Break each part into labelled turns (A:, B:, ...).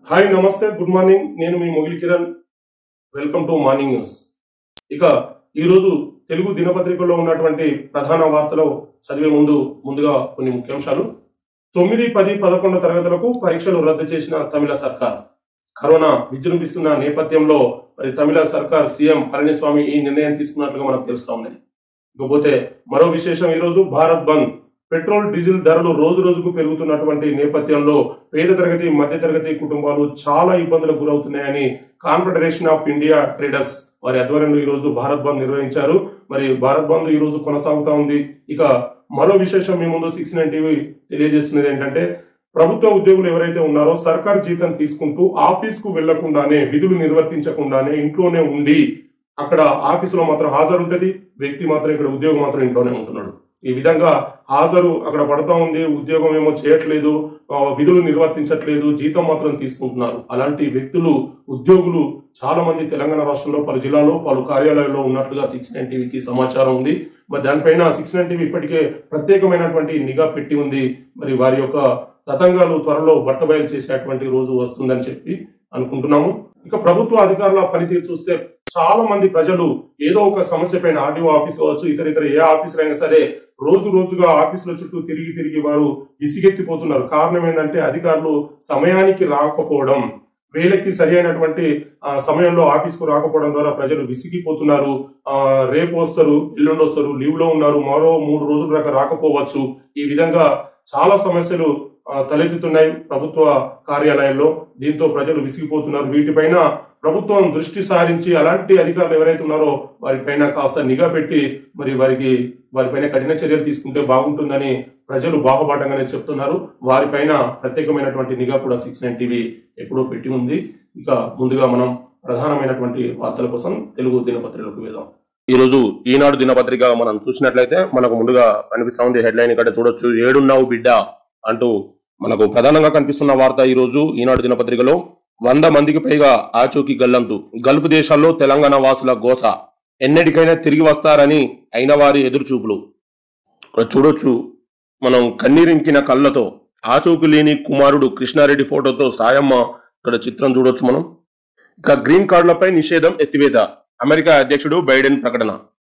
A: hi నమస్తే good morning నేను మీ Mogili Kiran welcome to morning news ఇక ఈరోజు తెలుగు దినపత్రికల్లో ఉన్నటువంటి ప్రధాన వార్తలు చదివే ముందు ముందుగా కొన్ని ముఖ్యాంశాలు తొమ్మిది పది పదకొండు తరగతులకు పరీక్షలు రద్దు చేసిన తమిళ సర్కార్ కరోనా విజృంభిస్తున్న నేపథ్యంలో మరి తమిళ సర్కార్ సీఎం పళనిస్వామి ఈ నిర్ణయం తీసుకున్నట్లుగా మనకు తెలుస్తా ఉన్నది ఇకపోతే మరో విశేషం ఈరోజు భారత్ బంద్ పెట్రోల్ డీజిల్ ధరలు రోజు రోజుకు పెరుగుతున్నటువంటి నేపథ్యంలో పేద తరగతి మధ్య తరగతి కుటుంబాలు చాలా ఇబ్బందులకు గురవుతున్నాయని కాన్ఫెడరేషన్ ఆఫ్ ఇండియా ట్రేడర్స్ వారి ఆధ్వర్యంలో ఈ రోజు భారత్ బంద్ నిర్వహించారు మరి భారత్ బంద్ ఈ రోజు కొనసాగుతా ఉంది ఇక మరో విశేషం మీ ముందు సిక్స్ నైన్ టీవీ తెలియజేస్తున్నది ఏంటంటే ప్రభుత్వ ఉద్యోగులు ఎవరైతే ఉన్నారో సర్కార్ జీతం తీసుకుంటూ ఆఫీస్ కు వెళ్లకుండానే విధులు నిర్వర్తించకుండానే ఇంట్లోనే ఉండి అక్కడ ఆఫీసులో మాత్రం హాజరు ఉంటది వ్యక్తి మాత్రం ఇక్కడ ఉద్యోగం మాత్రం ఇంట్లోనే ఉంటున్నాడు ఈ విధంగా హాజరు అక్కడ పడతా ఉంది ఉద్యోగం ఏమో చేయట్లేదు ఆ, విధులు నిర్వర్తించట్లేదు జీతం మాత్రం తీసుకుంటున్నారు అలాంటి వ్యక్తులు ఉద్యోగులు చాలా మంది తెలంగాణ రాష్ట్రంలో పలు జిల్లాలో పలు కార్యాలయాల్లో ఉన్నట్లుగా సిక్స్ నైన్ టీవీకి సమాచారం ఉంది మరి దానిపైన సిక్స్ నైన్ టీవీ ఇప్పటికే ప్రత్యేకమైనటువంటి నిఘా పెట్టి ఉంది మరి వారి యొక్క తతంగాలు త్వరలో బట్టబయలు చేసేటువంటి రోజు వస్తుందని చెప్పి అనుకుంటున్నాము ఇక ప్రభుత్వ అధికారుల పనితీరు చూస్తే చాలా మంది ప్రజలు ఏదో ఒక సమస్య పైన ఆర్డీఓ ఆఫీస్ కావచ్చు ఇతర ఇతర ఏ ఆఫీసర్ అయినా సరే రోజు రోజుగా ఆఫీసుల చుట్టూ తిరిగి తిరిగి వారు విసిగెత్తిపోతున్నారు కారణం ఏంటంటే అధికారులు సమయానికి రాకపోవడం వేలకి సరి అయినటువంటి ఆ, సమయంలో ఆఫీస్కు రాకపోవడం ద్వారా ప్రజలు విసిగిపోతున్నారు ఆ, రేపు వస్తారు ఎల్లుండి వస్తారు లీవ్ లో ఉన్నారు మరో మూడు రోజుల దాకా రాకపోవచ్చు ఈ విధంగా చాలా సమస్యలు ఆ, తలెత్తుతున్నాయి ప్రభుత్వ కార్యాలయాల్లో దీంతో ప్రజలు విసిగిపోతున్నారు వీటిపైన ప్రభుత్వం దృష్టి సారించి అలాంటి అధికారులు ఎవరైతే ఉన్నారో వారిపైన కాస్త నిఘా పెట్టి మరి వారికి వారిపైన కఠిన చర్యలు తీసుకుంటే బాగుంటుందని ప్రజలు బాగుపాఠంగానే చెప్తున్నారు వారిపైన ప్రత్యేకమైనటువంటి నిఘా కూడా సిక్స్ నైన్ టీవీ ఎప్పుడూ పెట్టి ఉంది ఇక ముందుగా మనం ప్రధానమైనటువంటి వార్తల కోసం తెలుగు దినపత్రికలకు వెళ్దాం ఈ రోజు ఈనాడు దినపత్రిక మనం చూసినట్లయితే మనకు ముందుగా కనిపిస్తా ఉంది హెడ్లైన్ ఇక్కడ చూడొచ్చు ఏడున్నావు బిడ్డ అంటూ మనకు ప్రధానంగా కనిపిస్తున్న వార్త ఈ రోజు ఈనాడు దినపత్రికలో వంద మందికి పైగా ఆచూకీ గల్లంతు గల్ఫ్ దేశాల్లో తెలంగాణ వాసుల గోస ఎన్నటికైనా తిరిగి వస్తారని అయిన వారి ఎదురుచూపులు ఇక్కడ చూడొచ్చు మనం కన్నీరింకిన కళ్ళతో ఆచూకీ లేని కుమారుడు కృష్ణారెడ్డి ఫోటోతో సాయమ్మ ఇక్కడ చిత్రం చూడొచ్చు మనం ఇక గ్రీన్ కార్డులపై నిషేధం ఎత్తివేత అమెరికా అధ్యక్షుడు బైడెన్ ప్రకటన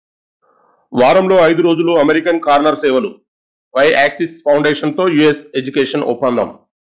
A: వారంలో ఐదు రోజులు అమెరికన్ కార్నర్ సేవలు వై యాక్సిస్ ఫౌండేషన్ తో యుఎస్ ఎడ్యుకేషన్ ఒప్పందం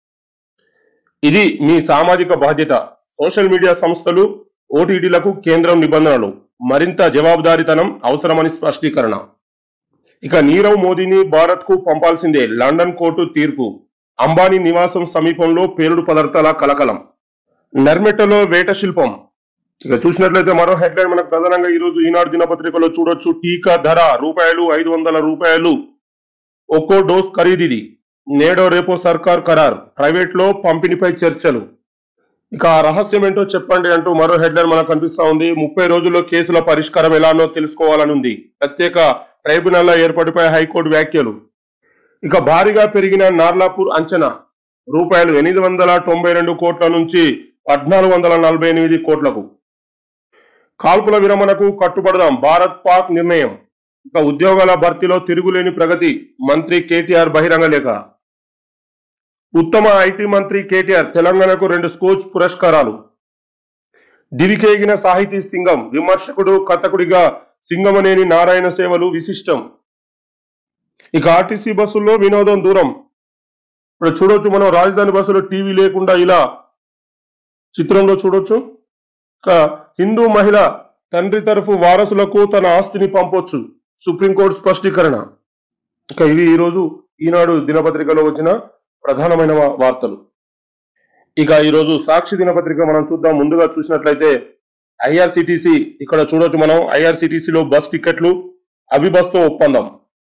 A: ఇది మీ సామాజిక బాధ్యత సోషల్ మీడియా సంస్థలు ఓటీటీలకు కేంద్రం నిబంధనలు మరింత జవాబుదారీతనం అవసరమని స్పష్టీకరణ ఇక నీరవ్ మోదీని భారత్ కు పంపాల్సిందే లండన్ కోర్టు తీర్పు అంబానీ నివాసం సమీపంలో పేలుడు పదార్థాల కలకలం నర్మెట్టలో వేట శిల్పం ఇక చూసినట్లయితే మరో హెడ్లైన్ మనకు ప్రధానంగా ఈ రోజు ఈనాడు దినపత్రికలో చూడొచ్చు టీకా ధర రూపాయలు ఐదు వందల రూపాయలు ఒక్కో డోస్ ఖరీదిది నేడో రేపో సర్కార్ ఖరార్ ప్రైవేట్ లో పంపిణీపై చర్చలు ఇక ఆ రహస్యం ఏంటో చెప్పండి అంటూ మరో హెడ్లైన్ మనకు కనిపిస్తా ఉంది ముప్పై రోజుల్లో కేసుల పరిష్కారం ఎలానో తెలుసుకోవాలని ఉంది ప్రత్యేక ట్రైబ్యునల్ల ఏర్పాటుపై హైకోర్టు వ్యాఖ్యలు ఇక భారీగా పెరిగిన నార్లాపూర్ అంచనా రూపాయలు ఎనిమిది వందల తొంభై రెండు కోట్ల నుంచి పద్నాలుగు వందల నలభై ఎనిమిది కోట్లకు కాల్పుల విరమణకు కట్టుబడదాం భారత్ పాక్ నిర్ణయం ఇక ఉద్యోగాల భర్తీలో తిరుగులేని ప్రగతి మంత్రి కేటీఆర్ బహిరంగ లేఖ ఉత్తమ ఐటీ మంత్రి కేటీఆర్ తెలంగాణకు రెండు స్కోచ్ పురస్కారాలు దివికేగిన సాహితీ సింగం విమర్శకుడు కథకుడిగా సింగమనేని నారాయణ సేవలు విశిష్టం ఇక ఆర్టీసీ బస్సుల్లో వినోదం దూరం ఇప్పుడు చూడొచ్చు మనం రాజధాని బస్సులో టీవీ లేకుండా ఇలా చిత్రంలో చూడొచ్చు ఇక హిందూ మహిళ తండ్రి తరఫు వారసులకు తన ఆస్తిని పంపొచ్చు సుప్రీంకోర్టు స్పష్టీకరణ ఇక ఇవి ఈరోజు ఈనాడు దినపత్రికలో వచ్చిన ప్రధానమైన వా- వార్తలు ఇక ఈరోజు సాక్షి దినపత్రిక మనం చూద్దాం ముందుగా చూసినట్లయితే ఐఆర్సిటిసి ఇక్కడ చూడొచ్చు మనం ఐఆర్సిటిసిలో బస్ టికెట్లు అభిబస్తో ఒప్పందం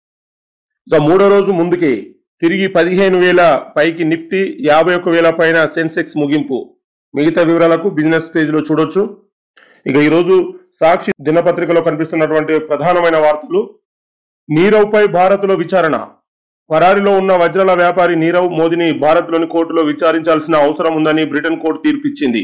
A: ఇక మూడో రోజు ముందుకి తిరిగి పదిహేను వేల పైకి నిఫ్టీ యాభై ఒక్క వేల పైన సెన్సెక్స్ ముగింపు మిగతా వివరాలకు బిజినెస్ పేజ్ లో చూడొచ్చు ఇక ఈరోజు సాక్షి దినపత్రికలో కనిపిస్తున్నటువంటి ప్రధానమైన వార్తలు నీరవ్ పై భారత్ లో విచారణ పరారిలో ఉన్న వజ్రాల వ్యాపారి నీరవ్ మోదీని భారత్ లోని కోర్టులో విచారించాల్సిన అవసరం ఉందని బ్రిటన్ కోర్టు తీర్పిచ్చింది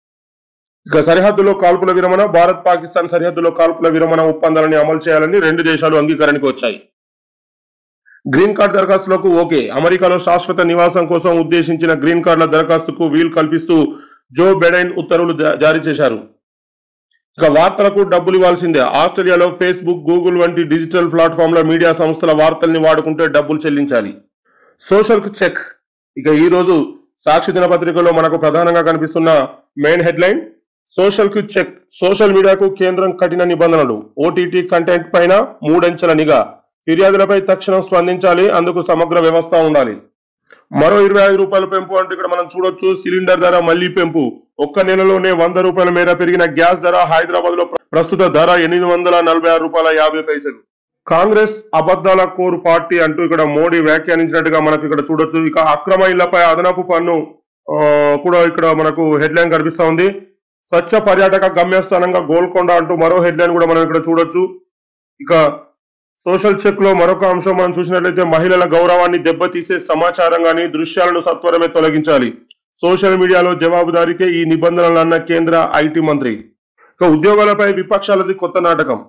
A: ఇక సరిహద్దులో కాల్పుల విరమణ భారత్ పాకిస్తాన్ సరిహద్దులో కాల్పుల విరమణ ఒప్పందాలని అమలు చేయాలని రెండు దేశాలు అంగీకారానికి వచ్చాయి గ్రీన్ కార్డ్ దరఖాస్తులకు ఓకే అమెరికాలో శాశ్వత నివాసం కోసం ఉద్దేశించిన గ్రీన్ కార్డుల దరఖాస్తుకు వీలు కల్పిస్తూ జో బెడైన్ ఉత్తర్వులు జా- జారీ చేశారు ఇక వార్తలకు డబ్బులు ఇవ్వాల్సిందే ఆస్ట్రేలియాలో ఫేస్బుక్ గూగుల్ వంటి డిజిటల్ ప్లాట్ఫామ్ల మీడియా సంస్థల వార్తల్ని వాడుకుంటే డబ్బులు చెల్లించాలి సోషల్ చెక్ ఇక ఈ రోజు సాక్షి దినపత్రికలో మనకు ప్రధానంగా కనిపిస్తున్న మెయిన్ హెడ్లైన్ సోషల్ కు చెక్ సోషల్ మీడియాకు కేంద్రం కఠిన నిబంధనలు ఓటీటీ కంటెంట్ పైన మూడంచెల నిఘా ఫిర్యాదులపై తక్షణం స్పందించాలి అందుకు సమగ్ర వ్యవస్థ ఉండాలి మరో ఇరవై ఐదు రూపాయల పెంపు అంటే ఇక్కడ మనం చూడొచ్చు సిలిండర్ ధర మళ్లీ పెంపు ఒక్క నెలలోనే వంద రూపాయల మేర పెరిగిన గ్యాస్ ధర హైదరాబాద్ లో ప్రస్తుత ధర ఎనిమిది వందల నలభై ఆరు రూపాయల యాభై పైసలు కాంగ్రెస్ అబద్ధాల కోరు పార్టీ అంటూ ఇక్కడ మోడీ వ్యాఖ్యానించినట్టుగా మనకు ఇక్కడ చూడొచ్చు ఇక అక్రమ ఇళ్లపై అదనపు పన్ను ఆ, కూడా ఇక్కడ మనకు హెడ్లైన్ కనిపిస్తా ఉంది స్వచ్ఛ పర్యాటక గమ్యస్థానంగా గోల్కొండ అంటూ మరో హెడ్లైన్ కూడా మనం ఇక్కడ చూడొచ్చు ఇక సోషల్ చెక్ లో మరొక అంశం మనం చూసినట్లయితే మహిళల గౌరవాన్ని దెబ్బతీసే సమాచారం గాని దృశ్యాలను సత్వరమే తొలగించాలి సోషల్ మీడియాలో జవాబుదారీకే ఈ నిబంధనలు అన్న కేంద్ర ఐటీ మంత్రి ఇక ఉద్యోగాలపై విపక్షాలది కొత్త నాటకం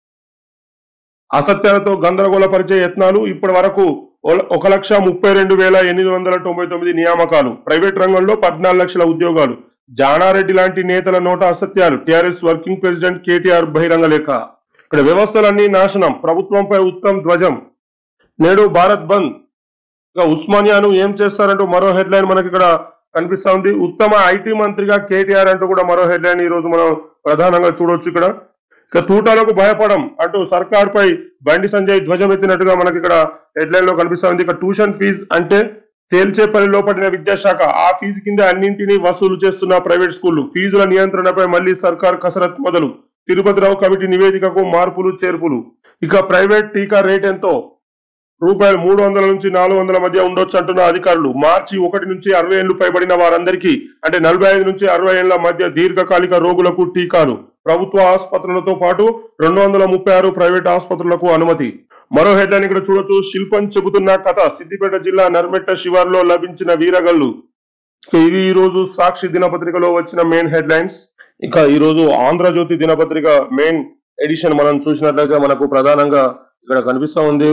A: అసత్యాలతో గందరగోళపరిచే యత్నాలు ఇప్పటి వరకు ఓ- ఒక లక్ష ముప్పై రెండు వేల ఎనిమిది వందల తొంభై తొమ్మిది నియామకాలు ప్రైవేట్ రంగంలో పద్నాలుగు లక్షల ఉద్యోగాలు జానారెడ్డి లాంటి నేతల నోట అసత్యాలు టిఆర్ఎస్ వర్కింగ్ ప్రెసిడెంట్ కేటీఆర్ బహిరంగ లేఖ ఇక్కడ వ్యవస్థలన్నీ నాశనం ప్రభుత్వంపై ఉత్తమ్ ధ్వజం నేడు భారత్ బంద్ ఇక ఉస్మానియాను ఏం చేస్తారంటూ మరో హెడ్లైన్ మనకి ఇక్కడ కనిపిస్తా ఉంది ఉత్తమ ఐటీ మంత్రిగా కేటీఆర్ అంటూ కూడా మరో హెడ్లైన్ ఈ రోజు మనం ప్రధానంగా చూడొచ్చు ఇక్కడ ఇక తూటాలకు భయపడం అంటూ సర్కార్ పై బండి సంజయ్ ధ్వజం ఎత్తినట్టుగా మనకి ఇక్కడ హెడ్లైన్ లో కనిపిస్తా ఉంది ఇక ట్యూషన్ ఫీజు అంటే తేల్చే పనిలో పడిన విద్యాశాఖ ఆ ఫీజు కింద అన్నింటినీ వసూలు చేస్తున్న ప్రైవేట్ స్కూళ్లు ఫీజుల నియంత్రణపై మళ్లీ సర్కార్ కసరత్ మొదలు తిరుపతిరావు కమిటీ నివేదికకు మార్పులు చేర్పులు ఇక ప్రైవేట్ టీకా రేట్ ఎంతో రూపాయలు మూడు వందల నుంచి నాలుగు వందల మధ్య ఉండొచ్చు అంటున్న అధికారులు మార్చి ఒకటి నుంచి అరవై ఏళ్లు పైబడిన వారందరికీ అంటే నలభై ఐదు నుంచి అరవై ఏళ్ల మధ్య దీర్ఘకాలిక రోగులకు టీకాలు ప్రభుత్వ ఆసుపత్రులతో పాటు రెండు వందల ముప్పై ఆరు ప్రైవేట్ ఆసుపత్రులకు అనుమతి మరో హెడ్లైన్ ఇక్కడ చూడొచ్చు శిల్పం చెబుతున్న కథ సిద్దిపేట జిల్లా నర్మెట్ట శివార్లో లభించిన వీరగల్లు ఇక ఇది ఈ రోజు సాక్షి దినపత్రికలో వచ్చిన మెయిన్ హెడ్లైన్స్ ఇక ఈ రోజు ఆంధ్రజ్యోతి దినపత్రిక మెయిన్ ఎడిషన్ మనం చూసినట్లయితే మనకు ప్రధానంగా ఇక్కడ కనిపిస్తా ఉంది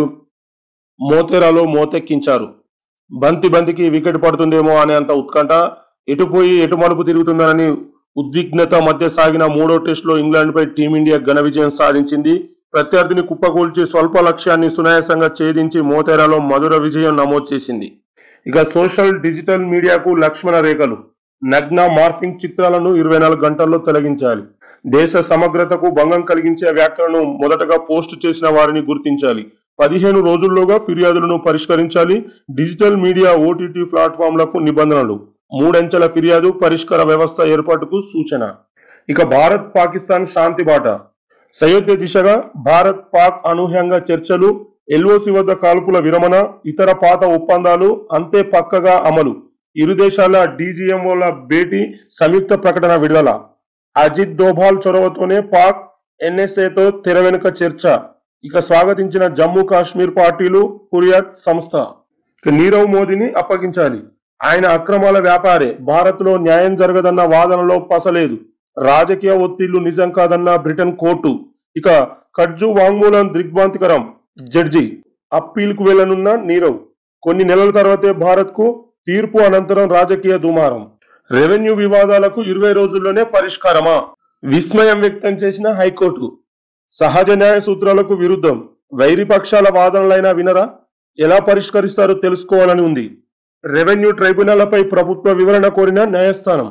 A: మోతేరాలో మోతెక్కించారు బంతి బంతికి వికెట్ పడుతుందేమో అనే అంత ఉత్కంఠ ఎటు పోయి ఎటు మలుపు తిరుగుతుందనని ఉద్విగ్నత మధ్య సాగిన మూడో టెస్టులో ఇంగ్లాండ్ పై టీమిండియా ఘన విజయం సాధించింది ప్రత్యర్థిని కుప్పకూల్చి స్వల్ప లక్ష్యాన్ని సునాయాసంగా ఛేదించి మోతేరాలో మధుర విజయం నమోదు చేసింది ఇక సోషల్ డిజిటల్ మీడియాకు లక్ష్మణ రేఖలు నగ్న మార్ఫింగ్ చిత్రాలను ఇరవై నాలుగు గంటల్లో తొలగించాలి దేశ సమగ్రతకు భంగం కలిగించే వ్యాఖ్యలను మొదటగా పోస్ట్ చేసిన వారిని గుర్తించాలి పదిహేను రోజుల్లోగా ఫిర్యాదులను పరిష్కరించాలి డిజిటల్ మీడియా ఓటీటీ ప్లాట్ఫామ్లకు నిబంధనలు మూడంచెల ఫిర్యాదు పరిష్కార వ్యవస్థ ఏర్పాటుకు సూచన ఇక భారత్ పాకిస్తాన్ శాంతి బాట సయోధ్య దిశగా భారత్ పాక్ అనూహ్యంగా చర్చలు ఎల్ఓసి వద్ద కాల్పుల విరమణ ఇతర పాత ఒప్పందాలు అంతే పక్కగా అమలు ఇరు దేశాల డీజీఎంఓల భేటీ సంయుక్త ప్రకటన విడుదల అజిత్ డోభాల్ చొరవతోనే పాక్ ఎన్ఎస్ఏతో తెర వెనుక చర్చ ఇక స్వాగతించిన జమ్మూ కాశ్మీర్ పార్టీలు హురియత్ సంస్థ ఇక నీరవ్ మోదీని అప్పగించాలి ఆయన అక్రమాల వ్యాపారే భారత్ లో న్యాయం జరగదన్న వాదనలో పసలేదు రాజకీయ ఒత్తిళ్లు నిజం కాదన్న బ్రిటన్ కోర్టు ఇక కడ్జు వాంగ్మూలం దిగ్భ్రాంతికరం జడ్జి అప్పీల్ కు వెళ్లనున్న నీరవ్ కొన్ని నెలల తర్వాతే భారత్ కు తీర్పు అనంతరం రాజకీయ దుమారం రెవెన్యూ వివాదాలకు ఇరవై రోజుల్లోనే పరిష్కారమా విస్మయం వ్యక్తం చేసిన హైకోర్టు సహజ న్యాయ సూత్రాలకు విరుద్ధం వైరి పక్షాల వాదనలైనా వినరా ఎలా పరిష్కరిస్తారో తెలుసుకోవాలని ఉంది రెవెన్యూ ట్రైబ్యునల్లపై ప్రభుత్వ వివరణ కోరిన న్యాయస్థానం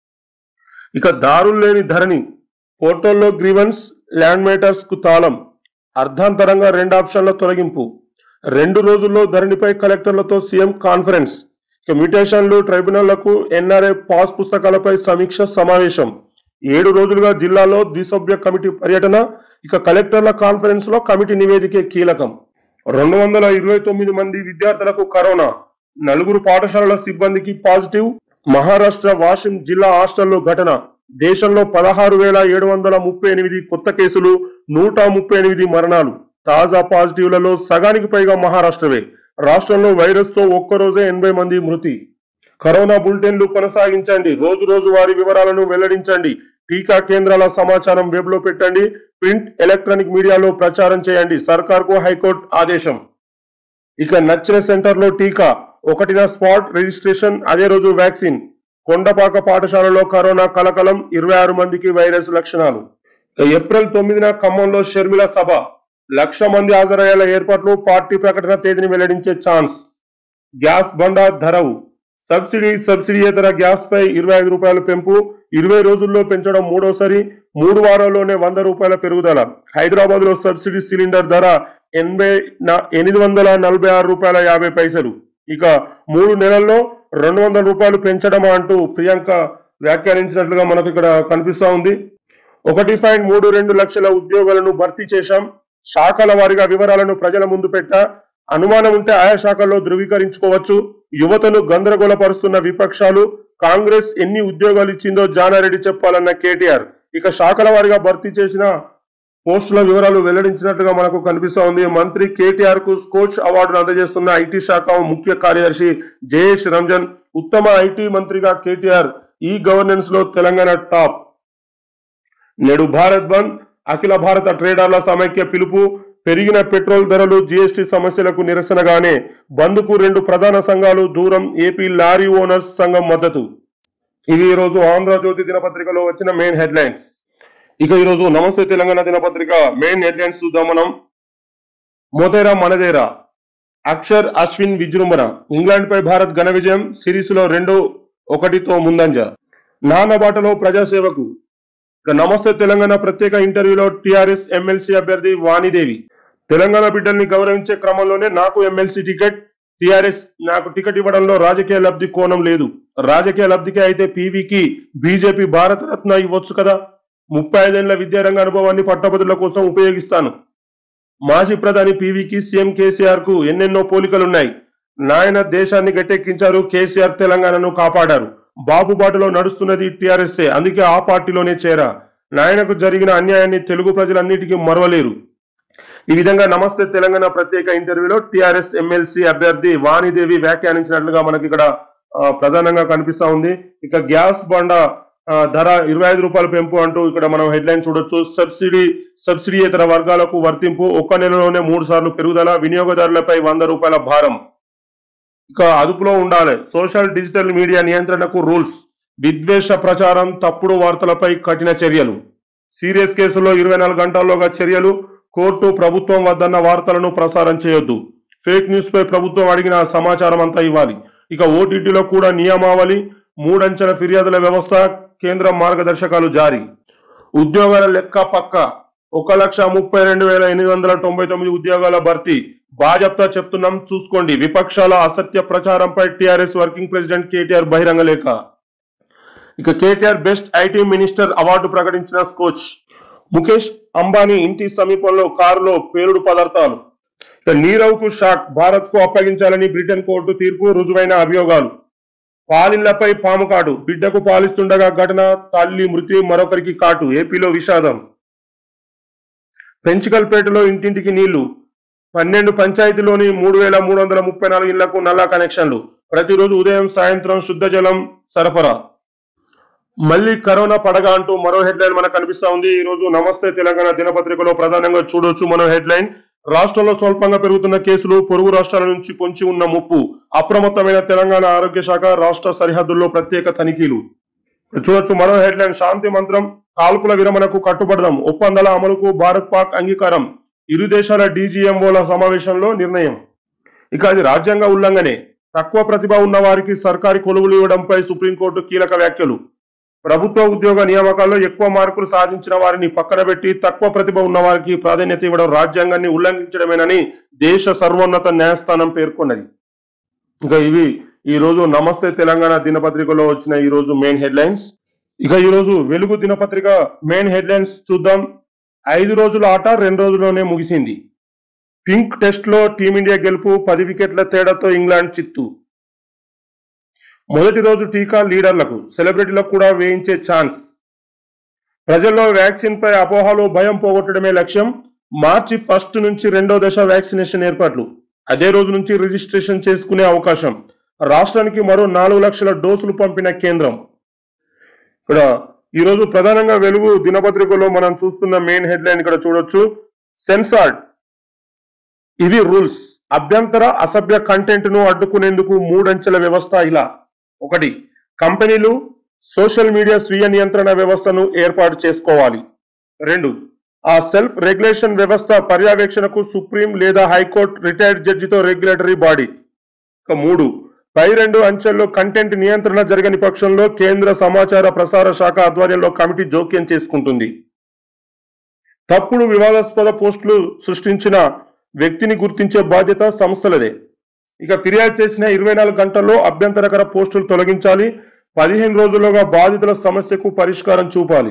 A: ఇక దారులు లేని ధరణి పోర్టల్లో గ్రీవెన్స్ ల్యాండ్ మేటర్స్ కు తాళం అర్ధాంతరంగా రెండు ఆప్షన్ల తొలగింపు రెండు రోజుల్లో ధరణిపై కలెక్టర్లతో సీఎం కాన్ఫరెన్స్ ఇక మ్యూటేషన్లు ట్రైబ్యునళ్లకు ఎన్ఆర్ఏ పాస్ పుస్తకాలపై సమీక్ష సమావేశం ఏడు రోజులుగా జిల్లాలో ద్విసభ్య కమిటీ పర్యటన ఇక కలెక్టర్ల కాన్ఫరెన్స్ లో కమిటీ నివేదికే కీలకం రెండు వందల ఇరవై తొమ్మిది మంది విద్యార్థులకు కరోనా నలుగురు పాఠశాలల సిబ్బందికి పాజిటివ్ మహారాష్ట్ర వాషిం జిల్లా హాస్టల్లో ఘటన దేశంలో పదహారు వేల ఏడు వందల ముప్పై ఎనిమిది కొత్త కేసులు నూట ముప్పై ఎనిమిది మరణాలు తాజా పాజిటివ్లలో సగానికి పైగా మహారాష్ట్రవే రాష్ట్రంలో వైరస్ తో ఒక్కరోజే ఎనభై మంది మృతి కరోనా బులెటిన్లు కొనసాగించండి రోజు రోజు వారి వివరాలను వెల్లడించండి టీకా కేంద్రాల సమాచారం వెబ్ లో పెట్టండి ప్రింట్ ఎలక్ట్రానిక్ మీడియాలో ప్రచారం చేయండి సర్కార్కు హైకోర్టు ఆదేశం ఇక నచ్చిన సెంటర్ లో టీకా ఒకటిన స్పాట్ రిజిస్ట్రేషన్ అదే రోజు వ్యాక్సిన్ కొండపాక పాఠశాలలో కరోనా కలకలం ఇరవై ఆరు మందికి వైరస్ లక్షణాలు ఇక ఏప్రిల్ తొమ్మిదిన ఖమ్మంలో షర్మిల సభ లక్ష మంది హాజరయ్యేలా ఏర్పాట్లు పార్టీ ప్రకటన తేదీని వెల్లడించే ఛాన్స్ గ్యాస్ బండ ధరవు సబ్సిడీ సబ్సిడీయేతర గ్యాస్ పై ఇరవై ఐదు రూపాయల పెంపు ఇరవై రోజుల్లో పెంచడం మూడోసారి మూడు వారాల్లోనే వంద రూపాయల పెరుగుదల హైదరాబాద్ లో సబ్సిడీ సిలిండర్ ధర ఎనభై న- ఎనిమిది వందల నలభై ఆరు రూపాయల యాభై పైసలు ఇక మూడు నెలల్లో రెండు వందల రూపాయలు పెంచడమా అంటూ ప్రియాంక వ్యాఖ్యానించినట్లుగా మనకు ఇక్కడ కనిపిస్తా ఉంది ఒకటి పాయింట్ మూడు రెండు లక్షల ఉద్యోగాలను భర్తీ చేశాం శాఖల వారీగా వివరాలను ప్రజల ముందు పెట్టా అనుమానం ఉంటే ఆయా శాఖల్లో ధృవీకరించుకోవచ్చు యువతను గందరగోళపరుస్తున్న విపక్షాలు కాంగ్రెస్ ఎన్ని ఉద్యోగాలు ఇచ్చిందో జానారెడ్డి చెప్పాలన్న కేటీఆర్ ఇక శాఖల వారీగా భర్తీ చేసిన పోస్టుల వివరాలు వెల్లడించినట్లుగా మనకు కనిపిస్తా ఉంది మంత్రి కేటీఆర్ కు స్కోచ్ అవార్డును అందజేస్తున్న ఐటీ శాఖ ముఖ్య కార్యదర్శి జయేష్ రంజన్ ఉత్తమ ఐటీ మంత్రిగా కేటీఆర్ ఈ గవర్నెన్స్ లో తెలంగాణ టాప్ నేడు భారత్ బంద్ అఖిల భారత ట్రేడర్ల సమైక్య పిలుపు పెరిగిన పెట్రోల్ ధరలు జీఎస్టీ సమస్యలకు నిరసనగానే బంద్ కు రెండు ప్రధాన సంఘాలు దూరం ఏపీ లారీ ఓనర్స్ సంఘం మద్దతు ఇవి ఈ రోజు ఆంధ్రజ్యోతి దినపత్రికలో వచ్చిన మెయిన్ హెడ్లైన్స్ ఇక ఈ రోజు నమస్తే తెలంగాణ దినపత్రిక మెయిన్ హెడ్లైన్స్ చూద్దాం మనం మోతేరా మనదేరా అక్షర్ అశ్విన్ విజృంభణ ఇంగ్లాండ్ పై భారత్ ఘన విజయం సిరీస్ లో రెండు ఒకటితో ముందంజ నానబాటలో ప్రజాసేవకు ఇక నమస్తే తెలంగాణ ప్రత్యేక ఇంటర్వ్యూలో టిఆర్ఎస్ ఎమ్మెల్సీ అభ్యర్థి వాణిదేవి తెలంగాణ బిడ్డల్ని గౌరవించే క్రమంలోనే నాకు ఎమ్మెల్సీ టికెట్ టిఆర్ఎస్ నాకు టికెట్ ఇవ్వడంలో రాజకీయ లబ్ధి కోణం లేదు రాజకీయ లబ్ధికి అయితే పీవీకి బీజేపీ భారత రత్న ఇవ్వచ్చు కదా ముప్పై ఐదేళ్ల విద్యారంగ అనుభవాన్ని పట్టభద్రుల కోసం ఉపయోగిస్తాను మాజీ ప్రధాని పీవీకి సీఎం కేసీఆర్ కు ఎన్నెన్నో పోలికలున్నాయి నాయన దేశాన్ని గట్టెక్కించారు కేసీఆర్ తెలంగాణను కాపాడారు బాబు బాటలో నడుస్తున్నది టీఆర్ఎస్ఏ అందుకే ఆ పార్టీలోనే చేరా నాయనకు జరిగిన అన్యాయాన్ని తెలుగు ప్రజలన్నిటికీ మరవలేరు ఈ విధంగా నమస్తే తెలంగాణ ప్రత్యేక ఇంటర్వ్యూలో టిఆర్ఎస్ ఎమ్మెల్సీ అభ్యర్థి వాణిదేవి వ్యాఖ్యానించినట్లుగా మనకి ఇక్కడ ఆ, ప్రధానంగా కనిపిస్తా ఉంది ఇక గ్యాస్ బండ ఆ, ధర ఇరవై ఐదు రూపాయల పెంపు అంటూ ఇక్కడ మనం హెడ్లైన్ చూడొచ్చు సబ్సిడీ సబ్సిడీయేతర వర్గాలకు వర్తింపు ఒక్క నెలలోనే మూడు సార్లు పెరుగుదల వినియోగదారులపై వంద రూపాయల భారం ఇక అదుపులో ఉండాలి సోషల్ డిజిటల్ మీడియా నియంత్రణకు రూల్స్ విద్వేష ప్రచారం తప్పుడు వార్తలపై కఠిన చర్యలు సీరియస్ కేసుల్లో ఇరవై నాలుగు గంటల్లోగా చర్యలు కోర్టు ప్రభుత్వం వద్దన్న వార్తలను ప్రసారం చేయొద్దు ఫేక్ న్యూస్ పై ప్రభుత్వం అడిగిన సమాచారం అంతా ఇవ్వాలి ఇక ఓటీటీలో కూడా నియమావళి మూడంచెల ఫిర్యాదుల వ్యవస్థ కేంద్ర మార్గదర్శకాలు జారీ ఉద్యోగాల లెక్క పక్క ఒక లక్ష ముప్పై రెండు వేల ఎనిమిది వందల తొంభై తొమ్మిది ఉద్యోగాల భర్తీ భాజప్తా చెప్తున్నాం చూసుకోండి విపక్షాల అసత్య ప్రచారంపై టిఆర్ఎస్ వర్కింగ్ ప్రెసిడెంట్ కేటీఆర్ బహిరంగ లేఖ ఇక KTR best IT minister award ప్రకటించిన స్కోచ్ ముఖేష్ అంబానీ ఇంటి సమీపంలో కారులో పేలుడు పదార్థాలు ఇక నీరవ్ కు షాక్ భారత్ కు అప్పగించాలని బ్రిటన్ కోర్టు తీర్పు రుజువైన అభియోగాలు పాలిళ్లపై పాము కాటు బిడ్డకు పాలిస్తుండగా ఘటన తల్లి మృతి మరొకరికి కాటు ఏపీలో విషాదం పెంచికల్పేటలో ఇంటింటికి నీళ్లు పన్నెండు పంచాయతీలోని మూడు వేల మూడు వందల ముప్పై నాలుగు ఇళ్లకు నల్లా కనెక్షన్లు ప్రతిరోజు ఉదయం సాయంత్రం శుద్ధ జలం సరఫరా మళ్ళీ కరోనా పడగా అంటూ మరో హెడ్లైన్ మనకు కనిపిస్తా ఉంది ఈ రోజు నమస్తే తెలంగాణ దినపత్రికలో ప్రధానంగా చూడొచ్చు మనం హెడ్లైన్ రాష్ట్రంలో స్వల్పంగా పెరుగుతున్న కేసులు పొరుగు రాష్ట్రాల నుంచి పొంచి ఉన్న ముప్పు అప్రమత్తమైన తెలంగాణ ఆరోగ్య శాఖ రాష్ట్ర సరిహద్దుల్లో ప్రత్యేక తనిఖీలు చూడొచ్చు మరో హెడ్లైన్ శాంతి మంత్రం కాల్పుల విరమణకు కట్టుబడదాం ఒప్పందాల అమలుకు భారత్ పాక్ అంగీకారం ఇరు దేశాల డీజీఎంఓల సమావేశంలో నిర్ణయం ఇక అది రాజ్యాంగ ఉల్లంఘనే తక్కువ ప్రతిభ ఉన్న వారికి సర్కారీ కొలువులు ఇవ్వడంపై సుప్రీంకోర్టు కీలక వ్యాఖ్యలు ప్రభుత్వ ఉద్యోగ నియామకాల్లో ఎక్కువ మార్కులు సాధించిన వారిని పక్కన పెట్టి తక్కువ ప్రతిభ ఉన్న వారికి ప్రాధాన్యత ఇవ్వడం రాజ్యాంగాన్ని ఉల్లంఘించడమేనని దేశ సర్వోన్నత న్యాయస్థానం పేర్కొన్నది ఇంకా ఇవి ఈ రోజు నమస్తే తెలంగాణ దినపత్రికలో వచ్చిన ఈ రోజు మెయిన్ హెడ్లైన్స్ ఇక ఈ రోజు వెలుగు దినపత్రిక మెయిన్ హెడ్లైన్స్ చూద్దాం ఐదు రోజుల ఆట రెండు రోజుల్లోనే ముగిసింది పింక్ టెస్ట్ లో టీమిండియా గెలుపు పది వికెట్ల తేడాతో ఇంగ్లాండ్ చిత్తు మొదటి రోజు టీకా లీడర్లకు సెలబ్రిటీలకు కూడా వేయించే ఛాన్స్ ప్రజల్లో వ్యాక్సిన్ పై అపోహలు భయం పోగొట్టడమే లక్ష్యం మార్చి ఫస్ట్ నుంచి రెండో దశ వ్యాక్సినేషన్ ఏర్పాట్లు అదే రోజు నుంచి రిజిస్ట్రేషన్ చేసుకునే అవకాశం రాష్ట్రానికి మరో నాలుగు లక్షల డోసులు పంపిన కేంద్రం ఇక్కడ ఈ రోజు ప్రధానంగా వెలుగు దినపత్రికలో మనం చూస్తున్న మెయిన్ హెడ్లైన్ ఇక్కడ చూడొచ్చు సెన్సార్డ్ ఇవి రూల్స్ అభ్యంతర అసభ్య కంటెంట్ ను అడ్డుకునేందుకు మూడంచెల వ్యవస్థ ఇలా ఒకటి కంపెనీలు సోషల్ మీడియా స్వీయ నియంత్రణ వ్యవస్థను ఏర్పాటు చేసుకోవాలి రెండు ఆ సెల్ఫ్ రెగ్యులేషన్ వ్యవస్థ పర్యవేక్షణకు సుప్రీం లేదా హైకోర్టు రిటైర్డ్ జడ్జితో రెగ్యులేటరీ బాడీ ఇక మూడు పై రెండు అంచెల్లో కంటెంట్ నియంత్రణ జరగని పక్షంలో కేంద్ర సమాచార ప్రసార శాఖ ఆధ్వర్యంలో కమిటీ జోక్యం చేసుకుంటుంది తప్పుడు వివాదాస్పద పోస్టులు సృష్టించిన వ్యక్తిని గుర్తించే బాధ్యత సంస్థలదే ఇక ఫిర్యాదు చేసిన ఇరవై నాలుగు గంటల్లో అభ్యంతరకర పోస్టులు తొలగించాలి పదిహేను రోజుల్లోగా బాధితుల సమస్యకు పరిష్కారం చూపాలి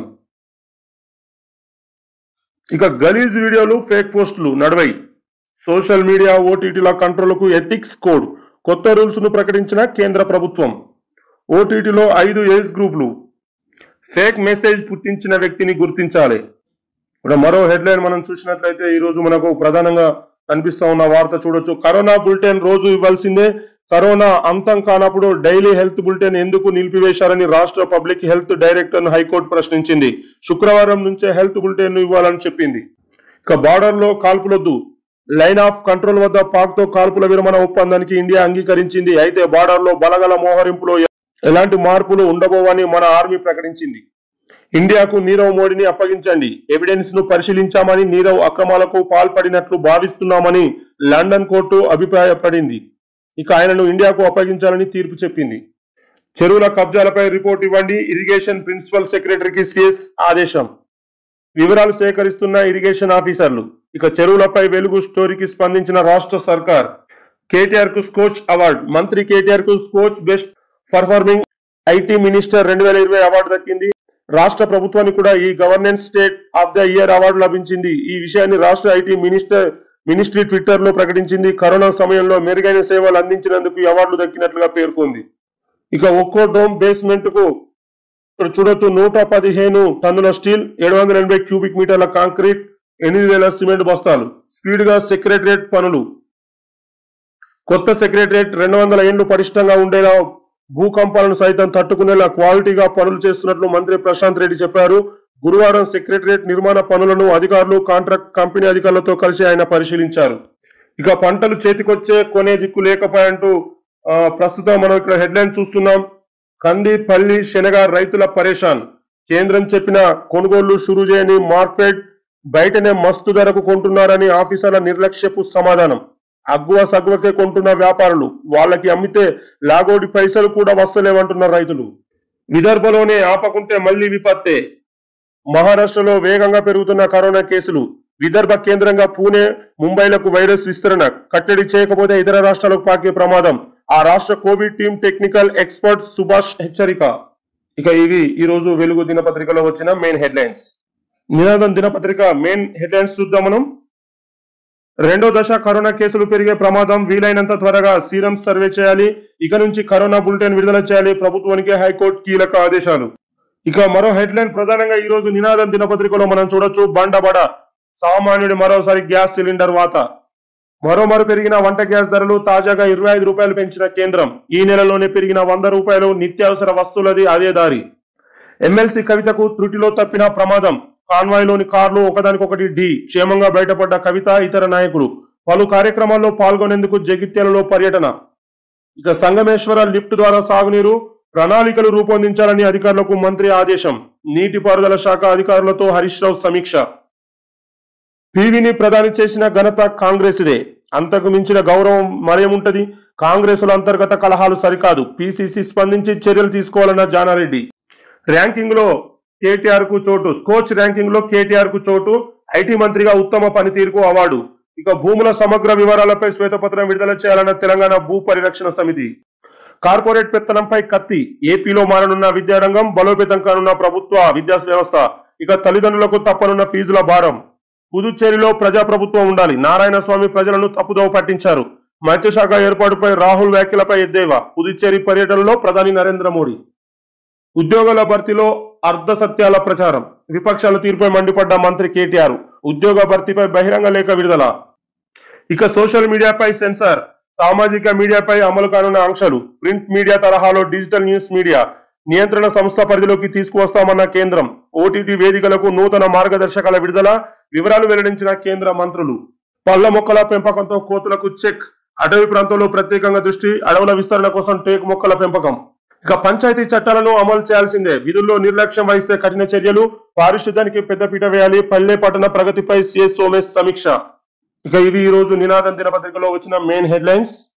A: ఇక గలీజ్ వీడియోలు ఫేక్ పోస్టులు నడవై సోషల్ మీడియా ఓటీటీల కంట్రోల్కు ఎథిక్స్ కోడ్ కొత్త రూల్స్ ను ప్రకటించిన కేంద్ర ప్రభుత్వం ఓటీటీలో ఐదు ఏజ్ గ్రూపులు ఫేక్ మెసేజ్ పుట్టించిన వ్యక్తిని గుర్తించాలి ఇప్పుడు మరో హెడ్లైన్ మనం చూసినట్లయితే ఈ రోజు మనకు ప్రధానంగా కనిపిస్తా ఉన్న వార్త చూడొచ్చు కరోనా బులెటిన్ రోజు ఇవ్వాల్సిందే కరోనా అంతం కానప్పుడు డైలీ హెల్త్ బులెటిన్ ఎందుకు నిలిపివేశారని రాష్ట్ర పబ్లిక్ హెల్త్ డైరెక్టర్ హైకోర్టు ప్రశ్నించింది శుక్రవారం నుంచే హెల్త్ బులెటిన్ ఇవ్వాలని చెప్పింది ఇక బార్డర్ లో కాల్పులొద్దు లైన్ ఆఫ్ కంట్రోల్ వద్ద పాక్ తో కాల్పుల విరమణ ఒప్పందానికి ఇండియా అంగీకరించింది అయితే బార్డర్ లో బలగల మోహరింపులో ఎలాంటి మార్పులు ఉండబోవని మన ఆర్మీ ప్రకటించింది ఇండియాకు నీరవ్ మోడీని అప్పగించండి ఎవిడెన్స్ ను పరిశీలించామని నీరవ్ అక్రమాలకు పాల్పడినట్లు భావిస్తున్నామని లండన్ కోర్టు అభిప్రాయపడింది ఇక ఆయనను ఇండియాకు అప్పగించాలని తీర్పు చెప్పింది చెరువుల కబ్జాలపై రిపోర్ట్ ఇవ్వండి ఇరిగేషన్ ప్రిన్సిపల్ సెక్రటరీకి సిఎస్ ఆదేశం వివరాలు సేకరిస్తున్న ఇరిగేషన్ ఆఫీసర్లు ఇక చెరువులపై వెలుగు స్టోరీకి స్పందించిన రాష్ట్ర సర్కార్ కేటీఆర్ కు స్కోచ్ అవార్డు మంత్రి కేటీఆర్ కు Skoch best performing IT minister రెండు వేల ఇరవై అవార్డు దక్కింది రాష్ట్ర ప్రభుత్వానికి కూడా e governance state of the year award లభించింది ఈ విషయాన్ని రాష్ట్ర ఐటీ మినిస్టర్ మినిస్ట్రీ ట్విట్టర్ లో ప్రకటించింది కరోనా సమయంలో మెరుగైన సేవలు అందించినందుకు ఈ అవార్డు దక్కినట్లుగా పేర్కొంది ఇక ఒక్కో డోమ్ బేస్మెంట్ కు ఇక్కడ చూడొచ్చు నూట పదిహేను టన్నుల స్టీల్ ఏడు వందల ఎనభై క్యూబిక్ మీటర్ల కాంక్రీట్ ఎనిమిది వేల సిమెంట్ బస్తాలు స్పీడ్ గా సెక్రటరియట్ పనులు కొత్త సెక్రటరియట్ రెండు వందల ఏళ్లు పటిష్టంగా ఉండేలా భూకంపాలను సైతం తట్టుకునేలా క్వాలిటీగా పనులు చేస్తున్నట్లు మంత్రి ప్రశాంత్ రెడ్డి చెప్పారు గురువారం సెక్రటరియట్ నిర్మాణ పనులను అధికారులు కాంట్రాక్ట్ కంపెనీ అధికారులతో కలిసి ఆయన పరిశీలించారు ఇక పంటలు చేతికొచ్చే కొనే దిక్కు లేకపోయాంటూ ఆ, ప్రస్తుతం మనం ఇక్కడ హెడ్లైన్ చూస్తున్నాం కంది పల్లి శనగ రైతుల పరేషాన్ కేంద్రం చెప్పిన కొనుగోళ్లు షురు చేయని మార్కెట్ బయటనే మస్తు ధరకు కొంటున్నారని ఆఫీసర్ల నిర్లక్ష్యపు సమాధానం అగ్గువ సగ్గువకే కొంటున్న వ్యాపారులు వాళ్ళకి అమ్మితే లాగోడి పైసలు కూడా వస్తలేవంటున్న రైతులు విదర్భలోనే ఆపకుంటే మళ్లీ విపత్తే మహారాష్ట్రలో వేగంగా పెరుగుతున్న కరోనా కేసులు విదర్భ కేంద్రంగా పూణే ముంబైలకు వైరస్ విస్తరణ కట్టడి చేయకపోతే ఇతర రాష్ట్రాలకు పాకే ప్రమాదం ఆ రాష్ట్ర COVID team technical expert Subhash హెచ్చరిక ఇక ఇవి ఈ రోజు వెలుగు దినపత్రికలో వచ్చిన మెయిన్ హెడ్లైన్స్ నినాదం దినపత్రిక మెయిన్ హెడ్లైన్స్ చూద్దాం మనం రెండో దశ కరోనా కేసులు పెరిగే ప్రమాదం వీలైనంత త్వరగా సీరం సర్వే చేయాలి ఇక నుంచి కరోనా బులెటిన్ విడుదల చేయాలి ప్రభుత్వానికి హైకోర్టు కీలక ఆదేశాలు ఇక మరో హెడ్లైన్ ప్రధానంగా ఈ రోజు నినాదం దినపత్రికలో మనం చూడొచ్చు బండబడ సామాన్యుడి మరోసారి గ్యాస్ సిలిండర్ వాత మరో మరో పెరిగిన వంట గ్యాస్ ధరలు తాజాగా ఇరవై ఐదు రూపాయలు పెంచిన కేంద్రం ఈ నెలలోనే పెరిగిన వంద రూపాయలు నిత్యావసర వస్తువులది అదే దారి ఎమ్మెల్సీ కవితకు త్రుటిలో తప్పిన ప్రమాదం కాన్వాయ్లోని కార్లు ఒకదానికొకటి ఢీ క్షేమంగా బయటపడ్డ కవిత ఇతర నాయకులు పలు కార్యక్రమాల్లో పాల్గొనేందుకు జగిత్యాలలో పర్యటన ఇక సంగమేశ్వర లిఫ్ట్ ద్వారా సాగునీరు ప్రణాళికలు రూపొందించాలని అధికారులకు మంత్రి ఆదేశం నీటిపారుదల శాఖ అధికారులతో హరీష్ రావు సమీక్ష పీవీని ప్రధాని చేసిన ఘనత కాంగ్రెస్దే అంతకు మించిన గౌరవం మరేముంటది కాంగ్రెసుల అంతర్గత కలహాలు సరికాదు పిసిసి స్పందించి చర్యలు తీసుకోవాలన్న జానారెడ్డి ర్యాంకింగ్ లో కేటీఆర్ కు చోటు స్కోచ్ ర్యాంకింగ్ లో కేటీఆర్ కు చోటు ఐటీ మంత్రిగా ఉత్తమ పనితీరుకు అవార్డు ఇక భూముల సమగ్ర వివరాలపై శ్వేతపత్రం విడుదల చేయాలన్న తెలంగాణ భూ పరిరక్షణ సమితి కార్పొరేట్ పెత్తనంపై కత్తి ఏపీలో మారనున్న విద్యారంగం బలోపేతం కానున్న ప్రభుత్వ విద్యా వ్యవస్థ ఇక తల్లిదండ్రులకు తప్పనున్న ఫీజుల భారం పుదుచ్చేరిలో ప్రజాప్రభుత్వం ఉండాలి నారాయణ స్వామి ప్రజలను తప్పుదోవ పట్టించారు మత్స్యశాఖ ఏర్పాటుపై రాహుల్ వ్యాఖ్యలపై ఎద్దేవా పుదుచ్చేరి పర్యటనలో ప్రధాని నరేంద్ర మోడీ ఉద్యోగాల భర్తీలో అర్ధ సత్యాల ప్రచారం విపక్షాల తీరుపై మండిపడ్డ మంత్రి కేటీఆర్ ఉద్యోగ భర్తీపై బహిరంగ లేఖ విడుదల ఇక సోషల్ మీడియాపై సెన్సార్ సామాజిక మీడియాపై అమలు కానున్న ఆంక్షలు ప్రింట్ మీడియా తరహాలో డిజిటల్ న్యూస్ మీడియా నియంత్రణ సంస్థ పరిధిలోకి తీసుకువస్తామన్న కేంద్రం ఓటీటీ వేదికలకు నూతన మార్గదర్శకాల విడుదల వివరాలు వెల్లడించిన కేంద్ర మంత్రులు పళ్ళ మొక్కల పెంపకంతో కోతులకు చెక్ అటవీ ప్రాంతంలో ప్రత్యేకంగా దృష్టి అడవుల విస్తరణ కోసం టేకు మొక్కల పెంపకం ఇక పంచాయతీ చట్టాలను అమలు చేయాల్సిందే విధుల్లో నిర్లక్ష్యం వహిస్తే కఠిన చర్యలు పారిశుద్ధ్యానికి పెద్దపీట వేయాలి పల్లె పట్టణ ప్రగతిపై సిఎస్ సోమేష్ సమీక్ష ఇక ఇవి ఈ రోజు నినాదం దినపత్రికలో వచ్చిన మెయిన్ హెడ్లైన్స్